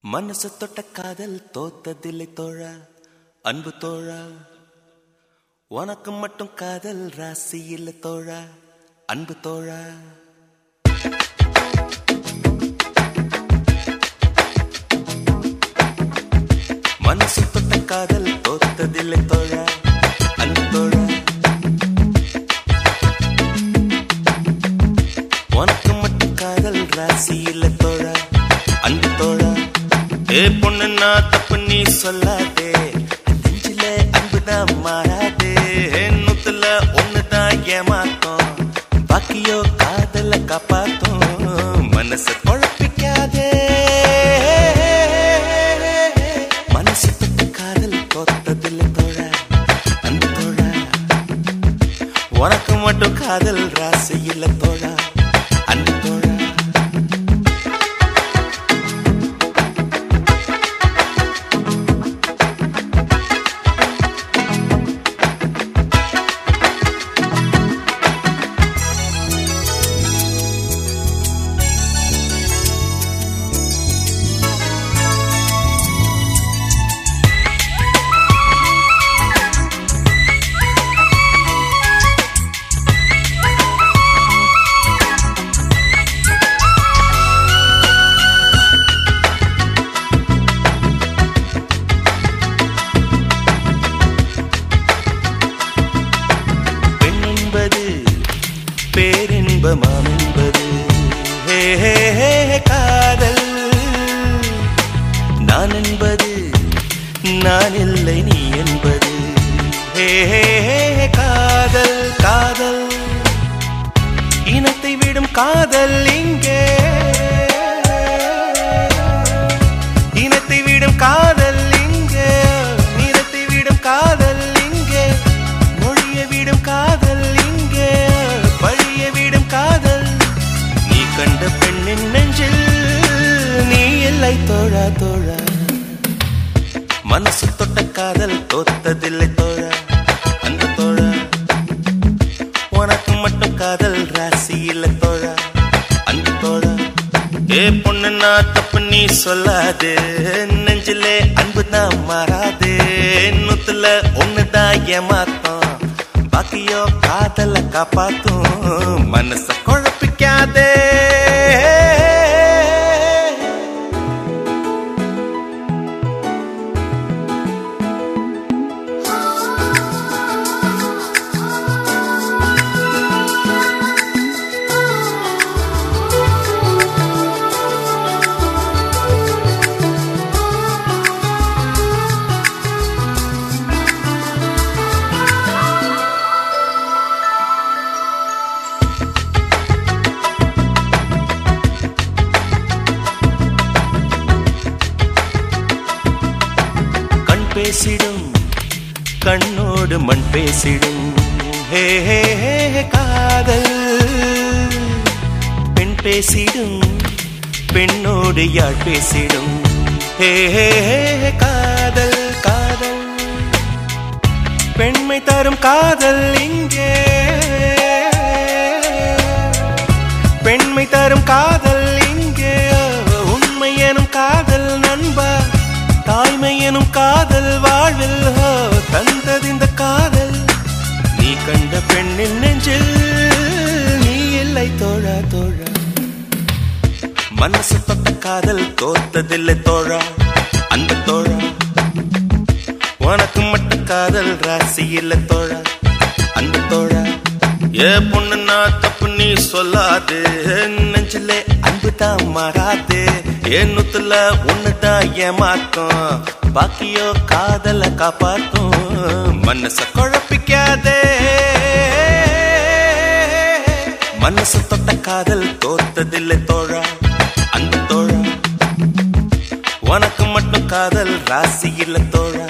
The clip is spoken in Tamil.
மனசு தொட்ட காதல் தோத்ததில்லை தோழா அன்பு தோழா உனக்கு மட்டும் காதல் ராசி இல்லை தோழா அன்பு தோழா மனசு தொட்ட காதல் தோத்ததில்லை தோழா அன்பு தோழா உனக்கு மட்டும் காதல் ராசி இல்லை தோழா அன்பு தோழா ஏ பொண்ணு நான் தப்பு நீ சொல்லாதே நெஞ்சில அன்புதான் மாறாதே நூத்துல ஒண்ணுதான் ஏமாத்தோம் பாக்கியோ காதல காப்பாத்தோம் மனச குழப்பிக்காதே மனசு தொட்ட காதல் தோத்ததில்லை தோழா அன்பு தோழா உனக்கு மட்டும் காதல் ராசி இல்ல தோழா அன்பு தோழா பெண் என்பது பேரின்பமாம் என்பது ஹே ஹே ஹே காதல் நான் என்பது நான் இல்லை நீ என்பது ஹே ஹே ஹே காதல் காதல் இனத்தை விடும் காதல் இங்கே இனத்தை விடும் காதல் இங்கே நிறத்தை விடும் காதல் இங்கே மொழிய விடும் காதல் இங்கே பழிய விடும் காதல் நீ கண்ட பெண்ணின் நெஞ்சில் நீ இல்லை தோழா தோழா மனசு தொட்ட காதல் தோத்ததில்லை தோழா அந்த தோழா உனக்கு மட்டும் காதல் ராசி இல்ல தோழா அந்த தோழா ஏ பொண்ணு நான் தப்பு நீ சொல்லாது நெஞ்சிலே அன்பு தான் மாறாது நூத்துல ஒண்ணுதான் ஏமாத்தோம் பாக்கியோ காதல காப்பாத்தும் மனச குழப்பிக்காதே கண் பேசிடும் கண்ணோடு மண் பேசிடும் ஹே ஹே ஹே ஹே, காதல் பெண் பேசிடும் பெண்ணோடு யாழ் பேசிடும் ஹே ஹே ஹே ஹே, காதல் காதல் பெண்மை தரும் காதல் இங்கே பெண்மை தரும் காதல் இங்கே உண்மை எனும் காதல் நண்பா தாய்மை எனும் காதல் வாழ்வில் ஹோ, தந்தது இந்த காதல் நீ கண்ட பெண்ணின் நெஞ்சில் நீ இல்லை தோழா தோழா மனசு தொட்ட காதல் தோத்ததில்லை தோழா அந்த தோழா உனக்கு மட்டும் காதல் ராசி இல்ல தோழா அந்த தோழா ஏ பொண்ணு நான் தப்பு நீ சொல்லாது நெஞ்சிலே அன்பு தான் மாறாது எண்ணூத்துல ஒண்ணுதான் ஏமாத்தும் பாக்கியோ காதல காப்பாத்தும் மனச குழப்பிக்காதே மனசு தொட்ட காதல் தோத்ததில்லை தோழா அந்த தோழா உனக்கு மட்டும் காதல் ராசி இல்ல தோழா